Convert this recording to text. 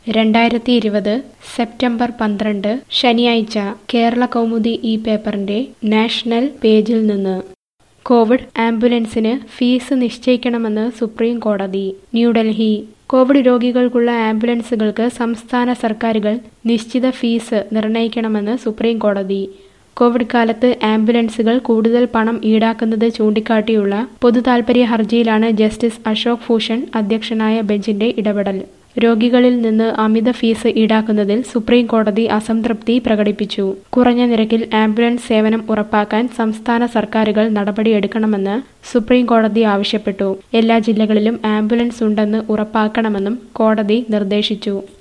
രണ്ടായിരത്തി ഇരുപത് സെപ്റ്റംബർ പന്ത്രണ്ട് ശനിയാഴ്ച കേരള കൗമുദി ഈ പേപ്പറിന്റെ നാഷണൽ പേജിൽ നിന്ന് കോവിഡ് ആംബുലൻസിന് ഫീസ് നിശ്ചയിക്കണമെന്ന് സുപ്രീം കോടതി ന്യൂഡൽഹി കോവിഡ് രോഗികൾക്കുള്ള ആംബുലൻസുകൾക്ക് സംസ്ഥാന സർക്കാരുകൾ നിശ്ചിത ഫീസ് നിർണ്ണയിക്കണമെന്ന് സുപ്രീം കോടതി കോവിഡ് കാലത്ത് ആംബുലൻസുകൾ കൂടുതൽ പണം ഈടാക്കുന്നത് ചൂണ്ടിക്കാട്ടിയുള്ള പൊതുതാൽപര്യ ഹർജിയിലാണ് ജസ്റ്റിസ് അശോക് ഭൂഷൺ അധ്യക്ഷനായ ബെഞ്ചിന്റെ ഇടപെടൽ രോഗികളിൽ നിന്ന് അമിത ഫീസ് ഈടാക്കുന്നതിൽ സുപ്രീം കോടതി അസംതൃപ്തി പ്രകടിപ്പിച്ചു കുറഞ്ഞ നിരക്കിൽ ആംബുലൻസ് സേവനം ഉറപ്പാക്കാൻ സംസ്ഥാന സർക്കാരുകൾ നടപടിയെടുക്കണമെന്ന് സുപ്രീം കോടതി ആവശ്യപ്പെട്ടു എല്ലാ ജില്ലകളിലും ആംബുലൻസ് ഉണ്ടെന്ന് ഉറപ്പാക്കണമെന്നും കോടതി നിർദ്ദേശിച്ചു